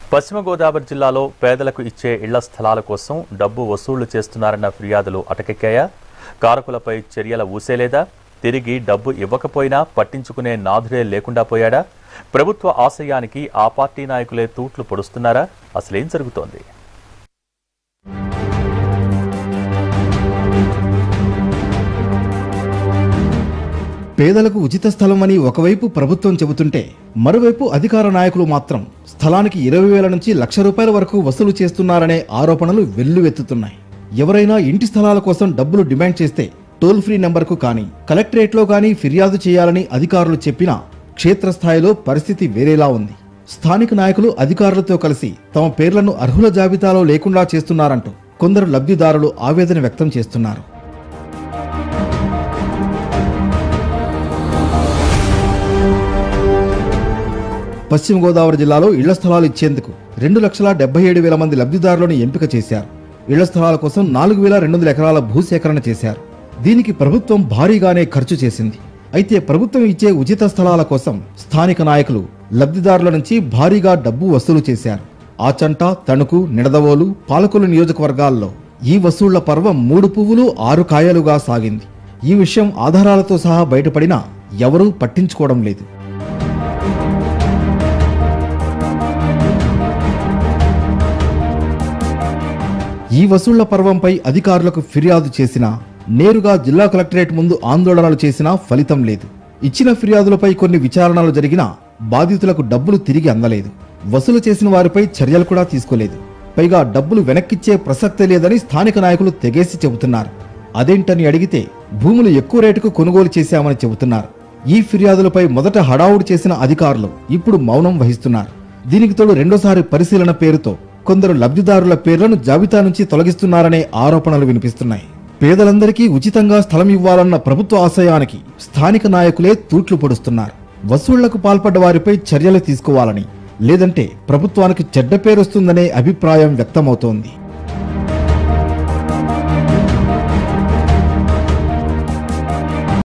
పశ్చిమ గోదావరి జిల్లాలో పేదలకు ఇచ్చే ఇళ్ల స్థలాల కోసం డబ్బు వసూళ్లు చేస్తున్నారన్న ఫిర్యాదులు అటకెక్కాయా కారకులపై చర్యల ఊసేలేదా తిరిగి డబ్బు ఇవ్వకపోయినా పట్టించుకునే నాథుడే లేకుండా పోయాడా ప్రభుత్వ ఆశయానికి ఆ పార్టీ నాయకులే తూట్లు పొడుస్తున్నారా అసలేం జరుగుతోంది పేదలకు ఉచిత స్థలం అని ఒకవైపు ప్రభుత్వం చెబుతుంటే మరోవైపు అధికార నాయకులు మాత్రం స్థలానికి ఇరవై వేల నుంచి లక్ష రూపాయల వరకు వసూలు చేస్తున్నారనే ఆరోపణలు వెల్లువెత్తుతున్నాయి ఎవరైనా ఇంటి స్థలాల కోసం డబ్బులు డిమాండ్ చేస్తే టోల్ ఫ్రీ నెంబర్కు కానీ కలెక్టరేట్లో కానీ ఫిర్యాదు చేయాలని అధికారులు చెప్పినా క్షేత్రస్థాయిలో పరిస్థితి వేరేలా ఉంది స్థానిక నాయకులు అధికారులతో కలిసి తమ పేర్లను అర్హుల జాబితాలో లేకుండా చేస్తున్నారంటూ కొందరు లబ్ధిదారులు ఆవేదన వ్యక్తం చేస్తున్నారు పశ్చిమ గోదావరి జిల్లాలో ఇళ్ల స్థలాలు ఇచ్చేందుకు రెండు లక్షల డెబ్బై ఏడు వేల మంది లబ్ధిదారులను ఎంపిక చేశారు ఇళ్ల స్థలాల కోసం నాలుగు వేల రెండు వందల ఎకరాల భూసేకరణ చేశారు దీనికి ప్రభుత్వం భారీగానే ఖర్చు చేసింది అయితే ప్రభుత్వం ఇచ్చే ఉచిత స్థలాల కోసం స్థానిక నాయకులు లబ్ధిదారుల నుంచి భారీగా డబ్బు వసూలు చేశారు ఆచంట తణుకు నిడదవోలు పాలకొల్లు నియోజకవర్గాల్లో ఈ వసూళ్ల పర్వం మూడు పువ్వులు ఆరు కాయలుగా సాగింది ఈ విషయం ఆధారాలతో సహా బయటపడినా ఎవరూ పట్టించుకోవడం లేదు ఈ వసూళ్ల పర్వంపై అధికారులకు ఫిర్యాదు చేసినా నేరుగా జిల్లా కలెక్టరేట్ ముందు ఆందోళనలు చేసినా ఫలితం లేదు ఇచ్చిన ఫిర్యాదులపై కొన్ని విచారణలు జరిగినా బాధితులకు డబ్బులు తిరిగి అందలేదు వసూలు చేసిన వారిపై చర్యలు కూడా తీసుకోలేదు పైగా డబ్బులు వెనక్కిచ్చే ప్రసక్తే లేదని స్థానిక నాయకులు తెగేసి చెబుతున్నారు అదేంటని అడిగితే భూములు ఎక్కువ రేటుకు కొనుగోలు చేశామని చెబుతున్నారు ఈ ఫిర్యాదులపై మొదట హడావుడి చేసిన అధికారులు ఇప్పుడు మౌనం వహిస్తున్నారు దీనికి తోడు రెండోసారి పరిశీలన పేరుతో కొందరు లబ్ధిదారుల పేర్లను జాబితా నుంచి తొలగిస్తున్నారనే ఆరోపణలు వినిపిస్తున్నాయి పేదలందరికీ ఉచితంగా స్థలం ఇవ్వాలన్న ప్రభుత్వ ఆశయానికి స్థానిక నాయకులే తూట్లు పొడుస్తున్నారు వసూళ్లకు పాల్పడ్డ వారిపై చర్యలు తీసుకోవాలని లేదంటే ప్రభుత్వానికి చెడ్డ పేరొస్తుందనే అభిప్రాయం వ్యక్తమవుతోంది